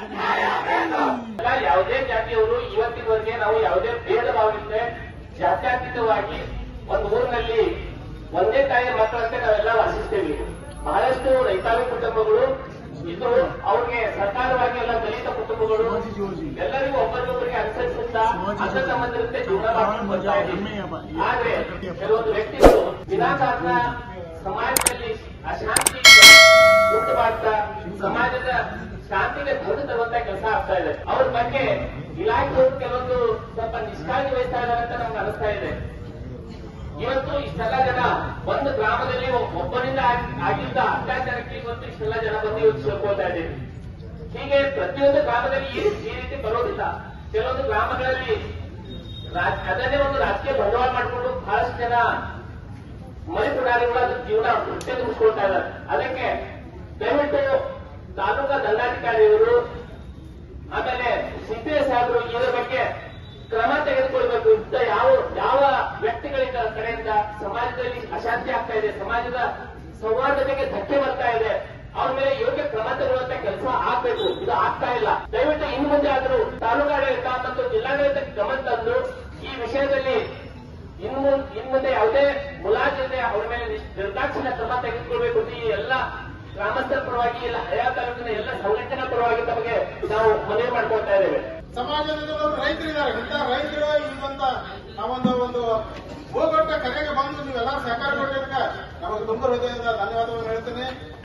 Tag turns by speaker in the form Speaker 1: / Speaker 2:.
Speaker 1: ಎಲ್ಲ ಯಾವುದೇ ಜಾತಿಯವರು ಇವತ್ತಿನವರೆಗೆ ನಾವು ಯಾವುದೇ ಭೇದ ಭಾವವಿಲ್ಲದೆ ಜಾತ್ಯತೀತವಾಗಿ ಒಂದು ಊರಿನಲ್ಲಿ ಒಂದೇ ತಾಯಿಯ ಮಕ್ಕಳಂತೆ ನಾವೆಲ್ಲ ವಾಸಿಸ್ತೇವೆ ಬಹಳಷ್ಟು ರೈತಾಪಿ ಕುಟುಂಬಗಳು ಇದ್ದು ಅವ್ರಿಗೆ ಸರ್ಕಾರವಾಗಿ ಎಲ್ಲ ದಲಿತ ಕುಟುಂಬಗಳು ಎಲ್ಲರಿಗೂ ಒಬ್ಬರಿಗೊಬ್ಬರಿಗೆ ಅನುಸರಿಸುತ್ತಾ ಅಕ್ಕ ಸಂಬಂಧದಂತೆ ಜೀವನ ಮಾಡ್ಕೊಂಡು ಬರ್ತಾ ಇದ್ದೀವಿ ಆದ್ರೆ ಕೆಲವೊಂದು ವ್ಯಕ್ತಿಗಳು ವಿನಾಕಾರಣ ಸಮಾಜದಲ್ಲಿ ಅಶಾಂತಿ ಉಂಟು ಮಾಡ್ತಾ ಸಮಾಜದ ಶಾಂತಿಗೆ ಭಂಗ ತರುವಂತ ಕೆಲಸ ಆಗ್ತಾ ಇದೆ ಅವ್ರ ಬಗ್ಗೆ ಇಲಾಖೆಯವರು ಕೆಲವೊಂದು ಸ್ವಲ್ಪ ನಿಷ್ಕಾಳಜಿ ವಹಿಸ್ತಾ ಇದ್ದಾರೆ ಅಂತ ನಮ್ಗೆ ಅನಿಸ್ತಾ ಇದೆ ಇವತ್ತು ಇಷ್ಟೆಲ್ಲ ಜನ ಒಂದು ಗ್ರಾಮದಲ್ಲಿ ಒಬ್ಬನಿಂದ ಆಗ್- ಆಗಿದ್ದ ಅತ್ಯಾಚಾರಕ್ಕೆ ಇವತ್ತು ಇಷ್ಟೆಲ್ಲ ಜನ ಬಂದು ಇವತ್ತು ಸೇರ್ಕೊಳ್ತಾ ಇದ್ದೀವಿ ಹೀಗೆ ಪ್ರತಿಯೊಂದು ಗ್ರಾಮದಲ್ಲಿ ಈ ಈ ರೀತಿ ಬರೋದಿಲ್ಲ ಕೆಲವೊಂದು ಗ್ರಾಮಗಳಲ್ಲಿ ರಾಜ್- ಅದನ್ನೇ ಒಂದು ರಾಜಕೀಯ ಬಂಡವಾಳ ಮಾಡಿಕೊಂಡು ಬಹಳಷ್ಟು ಜನ ಮರಿಪುರಾರಿಗಳ ಜೀವನ ವೃತ್ತಿ ಮುಗಿಸ್ಕೊಳ್ತಾ ಇದ್ದಾರೆ ಅದಕ್ಕೆ ದಯವಿಟ್ಟು ತಾಲೂಕಾ ದಂಡಾಧಿಕಾರಿಯವರು ಆಮೇಲೆ ಸಿಪಿಎಸ್ ಸಾಹೇಬರು ಇದರ ಬಗ್ಗೆ ಕ್ರಮ ತೆಗೆದುಕೊಳ್ಬೇಕು ಇಂಥ ಯಾವ ಯಾವ ವ್ಯಕ್ತಿಗಳಿಂದ ಕಡೆಯಿಂದ ಸಮಾಜದಲ್ಲಿ ಅಶಾಂತಿ ಆಗ್ತಾ ಇದೆ ಸಮಾಜದ ಸೌಹಾರ್ದತೆಗೆ ಧಕ್ಕೆ ಬರ್ತಾ ಇದೆ ಅವ್ರ ಮೇಲೆ ಯೋಗ್ಯ ಕ್ರಮ ತಗೊಳ್ಳುವಂತ ಕೆಲಸ ಆಗ್ಬೇಕು ಇದು ಆಗ್ತಾ ಇಲ್ಲ ದಯವಿಟ್ಟು ಇನ್ನು ಮುಂದೆ ಆದರೂ ತಾಲೂಕಾಡಳಿತ ಮತ್ತು ಜಿಲ್ಲಾಡಳಿತಕ್ಕೆ ಗಮನ ತಂದು ಈ ವಿಷಯದಲ್ಲಿ ಇನ್ನು ಮುನ್- ಇನ್ನು ಮುಂದೆ ಯಾವುದೇ ಮುಲಾಜಿಲ್ಲದೆ ಅವ್ರ ಮೇಲೆ ನಿಶ್- ನಿರ್ದಾಕ್ಷಿಣ್ಯ ಕ್ರಮ ತೆಗೆದುಕೊಳ್ಬೇಕು ಅಂತ ಈ ಎಲ್ಲ ಗ್ರಾಮಸ್ಥರ ಪರವಾಗಿ ಇಲ್ಲ ಹಳೆಯ ತಾಲೂಕಿನ ಎಲ್ಲ ಸಂಘಟನಾ ಪರವಾಗಿ ತಮಗೆ ನಾವು ಮನವಿ ಮಾಡ್ಕೊಳ್ತಾ ಇದ್ದೇವೆ
Speaker 2: ಸಮಾಜದಲ್ಲಿ ಒಂದು ರೈತರಿದ್ದಾರೆ ಇಂಥ ರೈತರು ಈ ಒಂದು ನಾವೊಂದು ಒಂದು ಹೋಗೊಟ್ಟ ಕರೆಗೆ ಬಂದು ನೀವೆಲ್ಲರೂ ಸಹಕಾರ ಕೊಟ್ಟಿದ್ದಕ್ಕೆ ನಮಗೆ ತುಂಬ ಹೃದಯದಿಂದ ಧನ್ಯವಾದವನ್ನು ಹೇಳ್ತೀನಿ